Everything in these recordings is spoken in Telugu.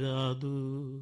రాదు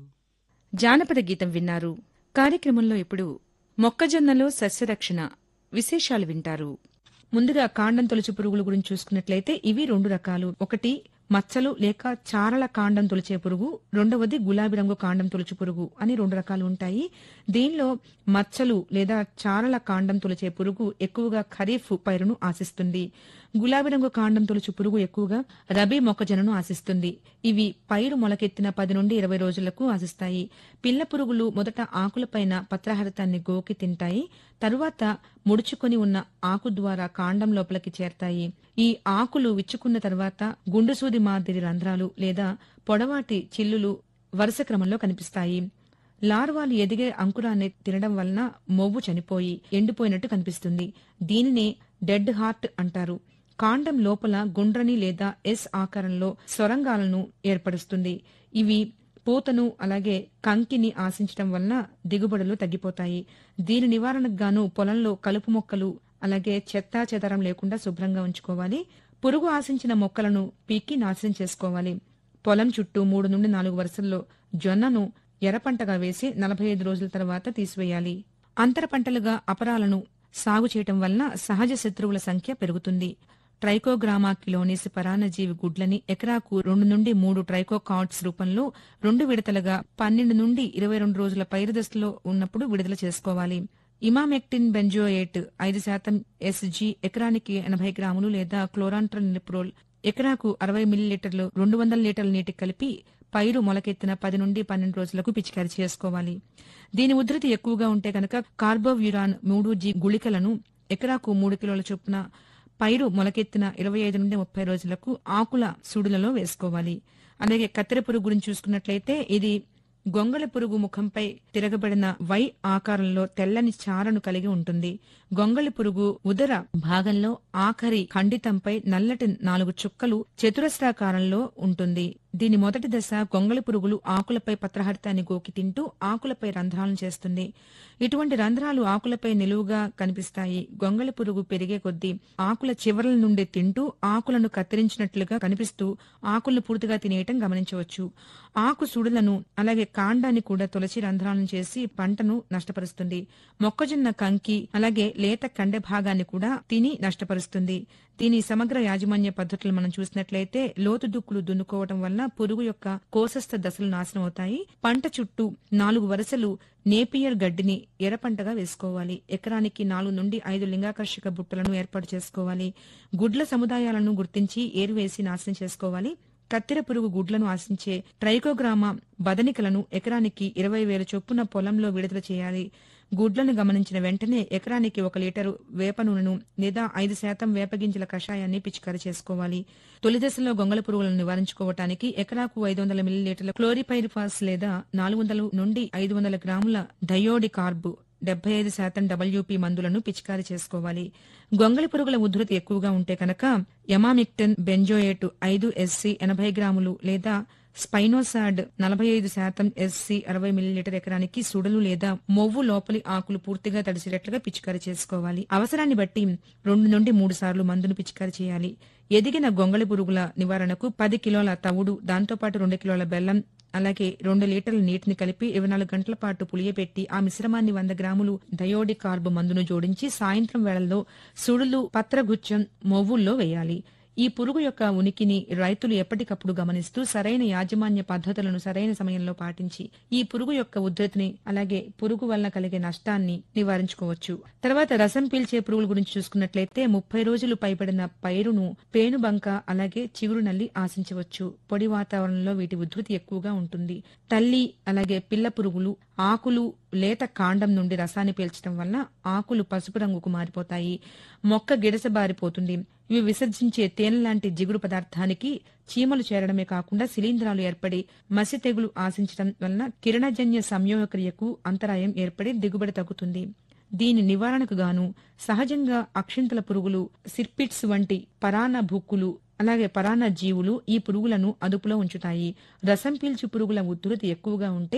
జానపద గీతం విన్నారు కార్యక్రమంలో ఇప్పుడు మొక్కజొన్నలో సస్యరక్షణ విశేషాలు వింటారు ముందుగా కాండం తొలచు పురుగుల గురించి చూసుకున్నట్లయితే ఇవి రెండు రకాలు ఒకటి మచ్చలు లేక చారల కాండం తొలిచే పురుగు రెండవది గులాబీ రంగు కాండం తొలచు పురుగు అని రెండు రకాలు ఉంటాయి దీనిలో మచ్చలు లేదా చారల కాండం తొలిచే పురుగు ఎక్కువగా ఖరీఫ్ పైరును ఆశిస్తుంది గులాబీ రంగు కాండం తొలుచు పురుగు ఎక్కువగా రబీ మొక్కజొన్నను ఆశిస్తుంది ఇవి పైరు మొలకెత్తిన పది నుండి ఇరవై రోజులకు ఆశిస్తాయి పిల్ల పురుగులు మొదట ఆకులపైన పత్రహరితాన్ని గోకి తింటాయి తరువాత ముడుచుకొని ఉన్న ఆకు ద్వారా కాండం లోపలికి చేరతాయి ఈ ఆకులు విచ్చుకున్న తర్వాత గుండుసూది మాదిరి రంధ్రాలు లేదా పొడవాటి చిల్లులు వరుస క్రమంలో కనిపిస్తాయి లార్వాలు ఎదిగే అంకురాన్ని తినడం వలన మొవ్వు చనిపోయి ఎండిపోయినట్టు కనిపిస్తుంది దీనినే డెడ్ హార్ట్ అంటారు కాండం లోపల గుండ్రని లేదా ఎస్ ఆకారంలో సొరంగాలను ఏర్పరుస్తుంది ఇవి పూతను అలాగే కంకిని ఆశించడం వలన దిగుబడులు తగ్గిపోతాయి దీని నివారణకు గాను పొలంలో కలుపు మొక్కలు అలాగే చెత్తా చెదరం లేకుండా శుభ్రంగా ఉంచుకోవాలి పురుగు ఆశించిన మొక్కలను పీక్కి నాశనం చేసుకోవాలి పొలం చుట్టూ మూడు నుండి నాలుగు వరుసల్లో జొన్నను ఎర్రపంటగా వేసి నలభై ఐదు రోజుల తర్వాత తీసివేయాలి అంతర పంటలుగా అపరాలను సాగు చేయటం వలన సహజ శత్రువుల సంఖ్య పెరుగుతుంది ట్రైకోగ్రామా కిలోనిస్ పరాన్నజీవి గుడ్లని ఎకరాకు రెండు నుండి మూడు ట్రైకోకాట్స్ రూపంలో రెండు విడతలుగా పన్నెండు నుండి ఇరవై రెండు రోజుల పైరు దశలో ఉన్నప్పుడు విడుదల చేసుకోవాలి ఇమామెక్టిన్ బెంజోయేట్ ఐదు శాతం ఎస్జీ ఎకరానికి ఎనభై గ్రాములు లేదా క్లోరాంట్రల్ నిప్రోల్ ఎకరాకు అరవై మిల్లీలీటర్లు రెండు వందల లీటర్ల నీటి కలిపి పైరు మొలకెత్తిన పది నుండి పన్నెండు రోజులకు పిచికారి చేసుకోవాలి దీని ఉధృతి ఎక్కువగా ఉంటే కనుక కార్బోవ్యూరాన్ మూడు జీ గుళికలను ఎకరాకు మూడు కిలోల చొప్పున పైరు మొలకెత్తిన ఇరవై ఐదు నుండి ముప్పై రోజులకు ఆకుల సుడులలో వేసుకోవాలి అలాగే కత్తెర పురుగు గురించి చూసుకున్నట్లయితే ఇది గొంగళి పురుగు ముఖంపై తిరగబడిన వై ఆకారంలో తెల్లని చారను కలిగి ఉంటుంది గొంగళి పురుగు ఉదర భాగంలో ఆఖరి ఖండితంపై నల్లటి నాలుగు చుక్కలు చతురస్రాకారంలో ఉంటుంది దీని మొదటి దశ గొంగళి పురుగులు ఆకులపై పత్రహరితాన్ని గోకి తింటూ ఆకులపై రంధ్రాలను చేస్తుంది ఇటువంటి రంధ్రాలు ఆకులపై నిలువుగా కనిపిస్తాయి గొంగళి పురుగు పెరిగే కొద్దీ ఆకుల చివరల నుండి తింటూ ఆకులను కత్తిరించినట్లుగా కనిపిస్తూ ఆకులను పూర్తిగా తినేయటం గమనించవచ్చు ఆకు సుడులను అలాగే కాండాన్ని కూడా తొలచి రంధ్రాలను చేసి పంటను నష్టపరుస్తుంది మొక్కజొన్న కంకి అలాగే లేత కండె భాగాన్ని కూడా తిని నష్టపరుస్తుంది దీని సమగ్ర యాజమాన్య పద్ధతులు మనం చూసినట్లయితే లోతు దుక్కులు దున్నుకోవడం వలన పురుగు యొక్క కోసస్థ దశలు నాశనం అవుతాయి పంట చుట్టూ నాలుగు వరుసలు నేపియర్ గడ్డిని ఎర్రపంటగా వేసుకోవాలి ఎకరానికి నాలుగు నుండి ఐదు లింగాకర్షక బుట్టలను ఏర్పాటు చేసుకోవాలి గుడ్ల సముదాయాలను గుర్తించి ఏరువేసి నాశనం చేసుకోవాలి కత్తెర పురుగు గుడ్లను ఆశించే ట్రైకోగ్రామా బదనికలను ఎకరానికి ఇరవై వేల చొప్పున పొలంలో విడుదల చేయాలి గుడ్లను గమనించిన వెంటనే ఎకరానికి ఒక లీటరు వేప నూనెను లేదా ఐదు శాతం వేపగింజల కషాయాన్ని పిచికారి చేసుకోవాలి తొలి దశలో గొంగళ పురుగులను నివారించుకోవటానికి ఎకరాకు ఐదు వందల మిల్లీలీటర్ల క్లోరిపైరిఫాస్ లేదా నాలుగు వందల నుండి ఐదు వందల గ్రాముల డయోడి కార్బు డెబ్బై ఐదు శాతం డబ్ల్యూపీ మందులను పిచికారి చేసుకోవాలి గొంగళి పురుగుల ఉధృతి ఎక్కువగా ఉంటే కనుక ఎమామిక్టన్ బెంజోయేట్ ఐదు ఎస్సీ ఎనభై గ్రాములు లేదా స్పైనోసాడ్ నలభై ఐదు శాతం ఎస్సీ అరవై మిల్లీలీటర్ ఎకరానికి సుడలు లేదా మొవ్వు లోపలి ఆకులు పూర్తిగా తడిసేటట్లుగా పిచికారి చేసుకోవాలి అవసరాన్ని బట్టి రెండు నుండి మూడు సార్లు మందును పిచికారి చేయాలి ఎదిగిన గొంగళి పురుగుల నివారణకు పది కిలోల తవుడు దాంతోపాటు రెండు కిలోల బెల్లం అలాగే రెండు లీటర్ల నీటిని కలిపి ఇరవై నాలుగు గంటల పాటు పులియబెట్టి ఆ మిశ్రమాన్ని వంద గ్రాములు డయోడి కార్బ్ మందును జోడించి సాయంత్రం వేళల్లో సుడులు పత్రగుచ్చం మొవ్వుల్లో వేయాలి ఈ పురుగు యొక్క ఉనికిని రైతులు ఎప్పటికప్పుడు గమనిస్తూ సరైన యాజమాన్య పద్ధతులను సరైన సమయంలో పాటించి ఈ పురుగు యొక్క ఉధృతిని అలాగే పురుగు వలన కలిగే నష్టాన్ని నివారించుకోవచ్చు తర్వాత రసం పీల్చే పురుగుల గురించి చూసుకున్నట్లయితే ముప్పై రోజులు పైబడిన పైరును పేనుబంక అలాగే చిగురు నల్లి ఆశించవచ్చు పొడి వాతావరణంలో వీటి ఉధృతి ఎక్కువగా ఉంటుంది తల్లి అలాగే పిల్ల పురుగులు ఆకులు లేత కాండం నుండి రసాన్ని పీల్చడం వలన ఆకులు పసుపు రంగుకు మారిపోతాయి మొక్క గిడసబారిపోతుంది ఇవి విసర్జించే తేనె లాంటి జిగురు పదార్థానికి చీమలు చేరడమే కాకుండా శిలీంధ్రాలు ఏర్పడి మసి తెగులు ఆశించడం వలన కిరణజన్య సంయోగక్రియకు అంతరాయం ఏర్పడి దిగుబడి తగ్గుతుంది దీని నివారణకు గాను సహజంగా అక్షింతల పురుగులు సిర్పిట్స్ వంటి పరాన్న భుక్కులు అలాగే పరాన్న జీవులు ఈ పురుగులను అదుపులో ఉంచుతాయి రసం పీల్చు పురుగుల ఉధృతి ఎక్కువగా ఉంటే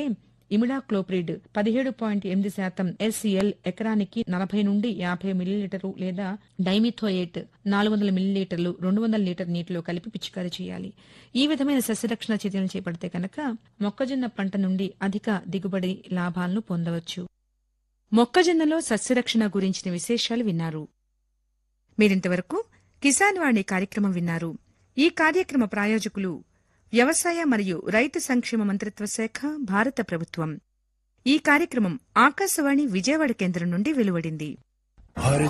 ఇమిడాక్లోప్రిడ్ పదిహేడు పాయింట్ ఎనిమిది శాతం ఎస్సిఎల్ ఎకరానికి నలభై నుండి యాభై మిల్లీలీటరు లేదా డైమిథోయేట్ నాలుగు వందల మిల్లీలీటర్లు రెండు వందల లీటర్ నీటిలో కలిపి పిచికారీ చేయాలి ఈ విధమైన సస్యరక్షణ చర్యలను చేపడితే కనుక మొక్కజొన్న పంట నుండి అధిక దిగుబడి లాభాలను పొందవచ్చు మొక్కజొన్నలో సస్యరక్షణ గురించిన విశేషాలు విన్నారు మీరింతవరకు కిసాన్ వాణి కార్యక్రమం విన్నారు ఈ కార్యక్రమ ప్రాయోజకులు వ్యవసాయ మరియు రైతు సంక్షేమ మంత్రిత్వ శాఖ భారత ప్రభుత్వం ఈ కార్యక్రమం ఆకాశవాణి విజయవాడ కేంద్రం నుండి వెలువడింది हर